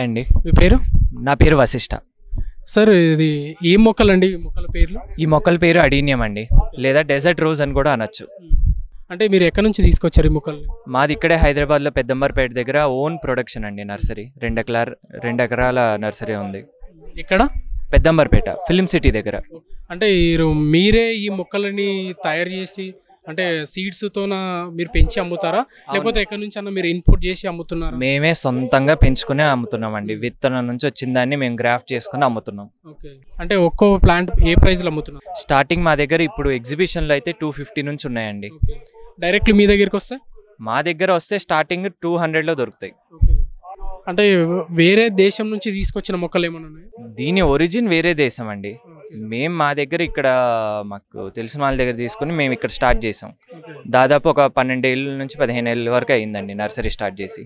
Hi అండి మీ పేరు నా పేరు వశిష్ట సార్ ఇది ఏం మొక్కలండి ఈ మొక్కల పేర్లు ఈ మొక్కల పేరు అడీనియం అండి లేదా డెజర్ట్ రోజ్ అని కూడా అనొచ్చు అంటే మీరు ఎక్కడి నుంచి తీసుకొచ్చారు ఈ మొక్కల్ని మాది ఇక్కడే హైదరాబాద్లో పెద్దంబర్పేట దగ్గర ఓన్ ప్రొడక్షన్ అండి నర్సరీ రెండు ఎకరాల రెండు ఎకరాల నర్సరీ ఉంది ఇక్కడ పెద్దంబర్పేట ఫిల్మ్ సిటీ దగ్గర అంటే మీరు మీరే ఈ మొక్కలని తయారు చేసి అంటే సీడ్స్ తోన మీరు పెంచి అమ్ముతారా లేకపోతే ఎక్కడి నుంచి అన్న మీరు ఇన్పుట్ చేసి అమ్ముతున్నారా మేమే సొంతంగా పెంచుకునే అమ్ముతున్నామండి విత్తనం నుంచి వచ్చిన దాన్ని మేము గ్రాఫ్ట్ చేసుకుని అమ్ముతున్నాం ఓకే అంటే ఒక్కో ప్లాంట్ ఏ ప్రైస్ లో అమ్ముతున్నారు స్టార్టింగ్ మా దగ్గర ఇప్పుడు ఎగ్జిబిషన్లో అయితే టూ ఫిఫ్టీ నుంచి ఉన్నాయండి ఓకే డైరెక్ట్లీ మీ దగ్గరికి వస్తే మా దగ్గర వస్తే స్టార్టింగ్ టూ హండ్రెడ్లో దొరుకుతాయి ఓకే అంటే వేరే దేశం నుంచి తీసుకొచ్చిన మొక్కలు ఏమైనా ఉన్నాయి దీని ఒరిజిన్ వేరే దేశం అండి మేము మా దగ్గర ఇక్కడ మాకు తెలిసిన వాళ్ళ దగ్గర తీసుకుని మేము ఇక్కడ స్టార్ట్ చేసాం దాదాపు ఒక పన్నెండేళ్ళ నుంచి పదిహేను ఏళ్ళ వరకు అయిందండి నర్సరీ స్టార్ట్ చేసి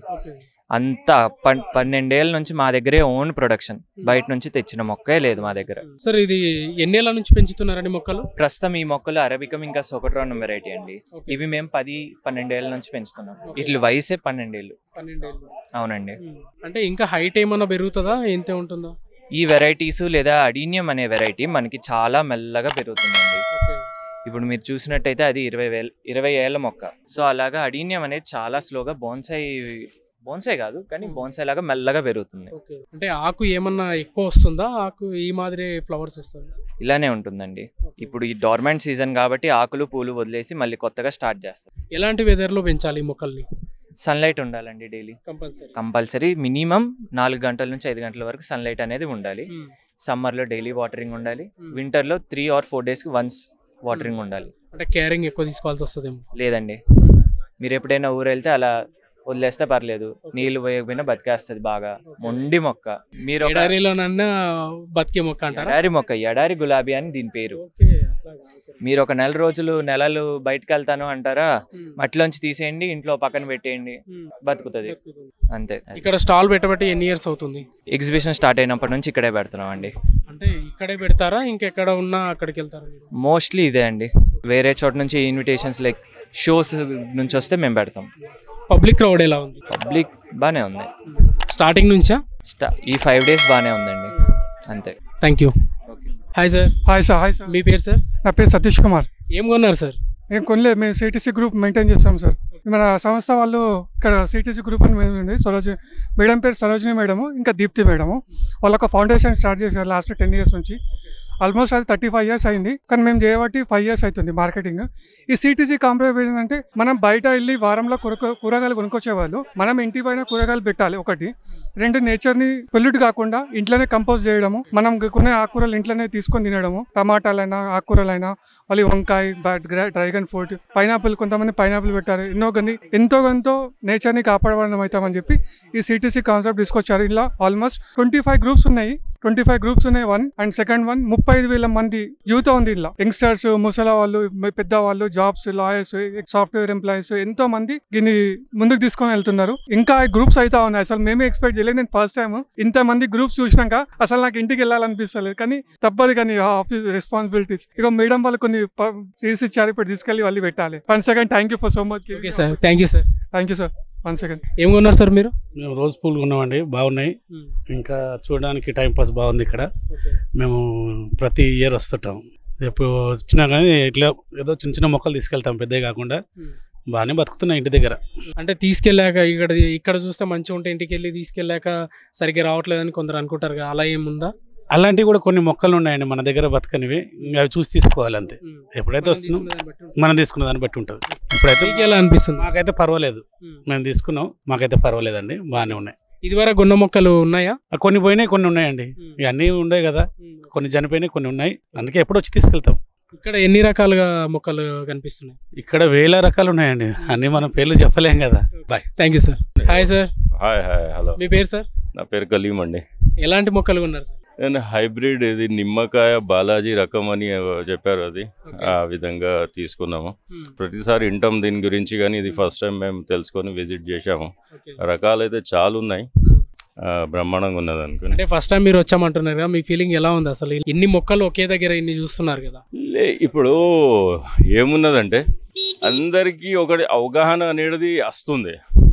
అంత పన్ పన్నెండేళ్ళ నుంచి మా దగ్గరే ఓన్ ప్రొడక్షన్ బయట నుంచి తెచ్చిన మొక్కే లేదు మా దగ్గర సార్ ఇది ఎన్నేళ్ళ నుంచి పెంచుతున్నారండి మొక్కలు ప్రస్తుతం ఈ మొక్కలు అరబికం ఇంకా సొకట్రాన్ వెరైటీ అండి ఇవి మేము పది పన్నెండేళ్ళ నుంచి పెంచుతున్నాం ఇట్ల వయసే పన్నెండేళ్ళు పన్నెండేళ్ళు అవునండి అంటే ఇంకా హైట్ ఏమన్నా పెరుగుతుందా ఎంతే ఉంటుందా ఈ వెరైటీస్ లేదా అడీనియం అనే వెరైటీ మనకి చాలా మెల్లగా పెరుగుతుందండి ఇప్పుడు మీరు చూసినట్టయితే అది ఇరవై వేల ఇరవై ఏళ్ళ మొక్క సో అలాగా అడీనియం అనేది చాలా స్లోగా బోన్సై బోన్సై కాదు కానీ బోన్సై లాగా మెల్లగా పెరుగుతుంది ఓకే అంటే ఆకు ఏమన్నా ఎక్కువ వస్తుందా ఆకు ఈ మాదిరి ఫ్లవర్స్ వస్తుంది ఇలానే ఉంటుందండి ఇప్పుడు ఈ డోర్మెంట్ సీజన్ కాబట్టి ఆకులు పూలు వదిలేసి మళ్ళీ కొత్తగా స్టార్ట్ చేస్తాం ఎలాంటి వెదర్ లో పెంచాలి ఈ మొక్కల్ని సన్లైట్ ఉండాలండి డైలీ కంపల్సరీ కంపల్సరీ మినిమం నాలుగు గంటల నుంచి ఐదు గంటల వరకు సన్లైట్ అనేది ఉండాలి సమ్మర్లో డైలీ వాటరింగ్ ఉండాలి వింటర్లో త్రీ ఆర్ ఫోర్ డేస్కి వన్స్ వాటరింగ్ ఉండాలి అంటే కేరింగ్ ఎక్కువ తీసుకోవాల్సి వస్తుందేమో లేదండి మీరు ఎప్పుడైనా ఊరు వెళ్తే అలా వదిలేస్తే పర్లేదు నీళ్లు పోయకపోయినా బతికేస్తుంది బాగా మొండి మొక్క మీరు ఒక ఎడారిలోనన్నా బతికే మొక్క అంటారా ఎడారి మొక్క ఎడారి గులాబీ అని దీని పేరు ఓకే అట్లాగా, ఓకే. మీరు ఒక నెల రోజులు నెలలు బయటకు వెళ్తాను అంటారా ఉమ్, మట్టిలోంచి తీసేయండి ఇంట్లో పక్కన పెట్టేయండి ఉమ్, బతుకుతుంది ఎక్కుతుంది. అంతే ఇక్కడ స్టాల్ పెట్టబట్టి ఎన్ని ఇయర్స్ అవుతుంది ఎగ్జిబిషన్ స్టార్ట్ అయినప్పటి నుంచి ఇక్కడే పెడుతున్నాం అండి అంటే ఇక్కడే పెడతారా ఇంకెక్కడ ఉన్నా అక్కడికి వెళ్తారా మీరు మోస్ట్లీ ఇదే అండి వేరే చోట నుంచి ఇన్విటేషన్స్ లైక్ షోస్ నుంచి వస్తే మేము పెడతాం పబ్లిక్ క్రౌడ్ ఎలా ఉంది పబ్లిక్ బాగానే ఉంది స్టార్టింగ్ నుంచా స్టా ఈ ఫైవ్ డేస్ బాగానే ఉందండి అంతే thank you hi sir hi sir hi sir మీ పేరు సార్ నా పేరు సతీష్ కుమార్ ఏం కొన్నారు సార్ మేము కొనలేదు మేము సిటీసీ గ్రూప్ మెయింటైన్ చేస్తాం సార్ మన సంస్థ వాళ్ళు ఇక్కడ సిటీసీ గ్రూప్ అని మేము ఉంది సరోజి మేడం పేరు సరోజిని మేడము ఇంకా దీప్తి మేడము వాళ్ళ ఒక ఫౌండేషన్ స్టార్ట్ చేశారు లాస్ట్ టెన్ ఇయర్స్ నుంచి ఆల్మోస్ట్ అది థర్టీ ఫైవ్ ఇయర్స్ అయింది కానీ మేము చేయబట్టి ఫైవ్ ఇయర్స్ అవుతుంది మార్కెటింగ్ ఈ సిటీసీ కాంప్రమైజ్ ఏంటంటే మనం బయట వెళ్ళి వారంలో కూరక కూరగాయలు కొనుక్కొచ్చేవాళ్ళు మనం ఇంటి పైన కూరగాయలు పెట్టాలి ఒకటి రెండు నేచర్ని పొల్యూట్ కాకుండా ఇంట్లోనే కంపోజ్ చేయడము మనం కొనే ఆకుకూరలు ఇంట్లోనే తీసుకొని తినడము టమాటాలైనా ఆకుకూరలైనా మళ్ళీ వంకాయ డ్రాగన్ ఫ్రూట్ పైనాపిల్ కొంతమంది పైనాపిల్ పెట్టారు ఎన్నో గంది ఎంతో కొంత నేచర్ని కాపాడడం అవుతామని చెప్పి ఈ సిటీసీ కాన్సెప్ట్ తీసుకొచ్చారు ఇలా ఆల్మోస్ట్ ట్వంటీ ఫైవ్ గ్రూప్స్ ఉన్నాయి ట్వంటీ ఫైవ్ గ్రూప్స్ ఉన్నాయి వన్ అండ్ సెకండ్ వన్ ముప్పై ఐదు వేల మంది యూత్ ఉంది ఇలా యంగ్స్టర్స్ ముసలా వాళ్ళు పెద్ద వాళ్ళు జాబ్స్ లాయర్స్ సాఫ్ట్వేర్ ఎంప్లాయీస్ ఎంతో మంది దీన్ని ముందుకు తీసుకొని వెళ్తున్నారు ఇంకా గ్రూప్స్ అయితే ఉన్నాయి అసలు మేమే ఎక్స్పెక్ట్ చేయలేదు నేను ఫస్ట్ టైం ఇంత మంది గ్రూప్స్ చూసినాక అసలు నాకు ఇంటికి వెళ్ళాలనిపిస్తలేదు కానీ తప్పదు కానీ ఆఫీస్ రెస్పాన్సిబిలిటీస్ ఇక మేడం వాళ్ళు కొన్ని ప- చేసి ఇచ్చారు ఇప్పుడు తీసుకెళ్ళి వాళ్ళు పెట్టాలి one second thank you for so much okay sir thank you sir thank you sir one second ఏం కొన్నారు సార్ మీరు మేము రోజు పూలు కొన్నామండి బాగున్నాయి ఇంకా చూడడానికి టైం పాస్ బాగుంది ఇక్కడ మేము ప్రతి ఇయర్ వస్తుంటాం ఎప్పుడు వచ్చినా కానీ ఇట్లా ఏదో చిన్న చిన్న మొక్కలు తీసుకెళ్తాం పెద్దవి కాకుండా బాగానే బతుకుతున్నాయి ఇంటి దగ్గర అంటే తీసుకెళ్ళాక ఇక్కడ ఇక్కడ చూస్తే మంచిగా ఉంటే ఇంటికి వెళ్ళి తీసుకెళ్ళాక సరిగ్గా రావట్లేదని కొందరు అనుకుంటారు కదా అలా ఏముందా అలాంటివి కూడా కొన్ని మొక్కలు ఉన్నాయండి మన దగ్గర బతకనివి ఇంకా అవి చూసి తీసుకోవాలి అంతే ఎప్పుడైతే వస్తున్నాం మనం తీసుకున్న దాన్ని బట్టి ఉంటుంది ఇప్పుడైతే మీకు ఎలా అనిపిస్తుంది మాకైతే పర్వాలేదు మేము తీసుకున్నాం మాకైతే పర్వాలేదండి బాగానే ఉన్నాయి ఇదివరకు గున్న మొక్కలు ఉన్నాయా ఆ కొన్ని పోయినాయి కొన్ని ఉన్నాయండి ఇవన్నీ ఉన్నాయి కదా కొన్ని చనిపోయినాయి కొన్ని ఉన్నాయి అందుకే ఎప్పుడు వచ్చి తీసుకెళ్తాం ఇక్కడ ఎన్ని రకాలుగా మొక్కలు కనిపిస్తున్నాయి ఇక్కడ వేల రకాలు ఉన్నాయండి అన్ని మనం పేర్లు చెప్పలేం కదా bye thank you sir hi sir hi hi hello మీ పేరు సార్ నా పేరు కలీం అండి ఎలాంటి మొక్కలు కొన్నారు సార్ నేను హైబ్రిడ్ ఇది నిమ్మకాయ బాలాజీ రకం అని ఏవో చెప్పారు అది Okay. ఆ విధంగా తీసుకున్నాము Hmm. ప్రతిసారి వింటాం దీని గురించి కానీ ఇది ఫస్ట్ టైం మేము తెలుసుకొని విజిట్ చేశాము Okay. రకాలు అయితే చాలా ఉన్నాయి Hmm. ఆ, బ్రహ్మాండంగా ఉన్నది అనుకుని అంటే ఫస్ట్ టైం మీరు వచ్చామంటున్నారు కదా మీ ఫీలింగ్ ఎలా ఉంది అసలు ఇన్ని మొక్కలు ఒకే దగ్గర ఇన్ని చూస్తున్నారు కదా లే ఇప్పుడు ఏమున్నదంటే అందరికీ ఒకటి అవగాహన అనేది వస్తుంది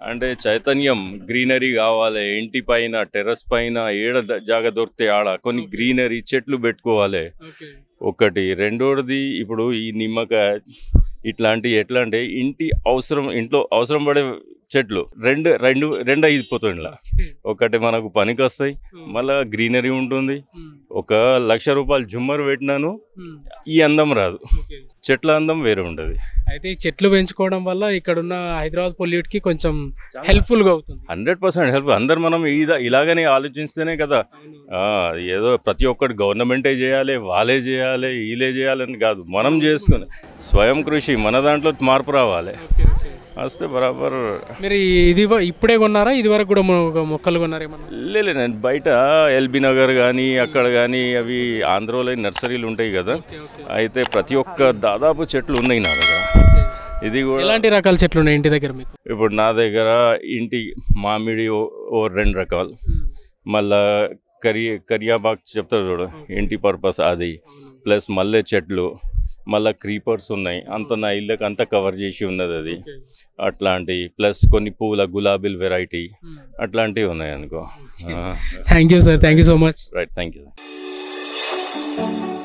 అంటే చైతన్యం గ్రీనరీ కావాలి ఇంటి పైన టెర్రస్ పైన ఏడ ద- జాగ దొరికితే ఆడ కొన్ని గ్రీనరీ చెట్లు పెట్టుకోవాలి ఓకే ఒకటి రెండోది ఇప్పుడు ఈ నిమ్మకాయ ఇట్లాంటి ఎట్లా అంటే ఇంటి అవసరం ఇంట్లో అవసరం పడే చెట్లు రెండు రెండు రెండు అయిపోతుంది ఇలా ఒకటి మనకు పనికి వస్తాయి మళ్ళా గ్రీనరీ ఉంటుంది ఒక లక్ష రూపాయలు జుమ్మర్ పెట్టినాను ఈ అందం రాదు ఓకే చెట్ల అందం వేరే ఉంటుంది అయితే ఈ చెట్లు పెంచుకోవడం వల్ల ఇక్కడున్న హైదరాబాద్ పొల్యూట్ కి కొంచెం హెల్ప్ఫుల్ గా అవుతుంది హండ్రెడ్ పర్సెంట్ హెల్ప్ అందరు మనం ఇద ఇలాగనే ఆలోచిస్తేనే కదా ఆ, ఏదో ప్రతి ఒక్కటి గవర్నమెంటే చేయాలి వాళ్ళే చేయాలి వీళ్ళే చేయాలని కాదు మనం చేసుకుని స్వయం కృషి మన దాంట్లో మార్పు రావాలి ఓకే ఓకే వస్తే బరాబర్ మీరు ఇది వ- ఇప్పుడే కొన్నారా ఇది వరకు కూడా మొ- మొక్కలు కొన్నారా ఏమన్నా లేదు నేను బయట ఎల్బీ నగర్ కానీ అక్కడ కానీ అవి ఆంధ్రలో నర్సరీలు ఉంటాయి కదా ఓకే ఓకే అయితే ప్రతి ఒక్క దాదాపు చెట్లు ఉన్నాయి నా దగ్గర ఇది కూడా ఎలాంటి రకాల చెట్లు ఉన్నాయి ఇంటి దగ్గర మీకు ఇప్పుడు నా దగ్గర ఇంటి మామిడి ఓ- ఓ రెండు రకాలు మళ్ళా కరి కరియాబాగ్ చెప్తారు చూడు ఇంటి పర్పస్ అది ప్లస్ మల్లె చెట్లు మళ్ళా క్రీపర్స్ ఉన్నాయి అంత నా ఇళ్ళకి అంతా కవర్ చేసి ఉన్నది అది అట్లాంటి ప్లస్ కొన్ని పూల గులాబీల వెరైటీ అట్లాంటివి ఉన్నాయి అనుకో thank you sir thank you so much right thank you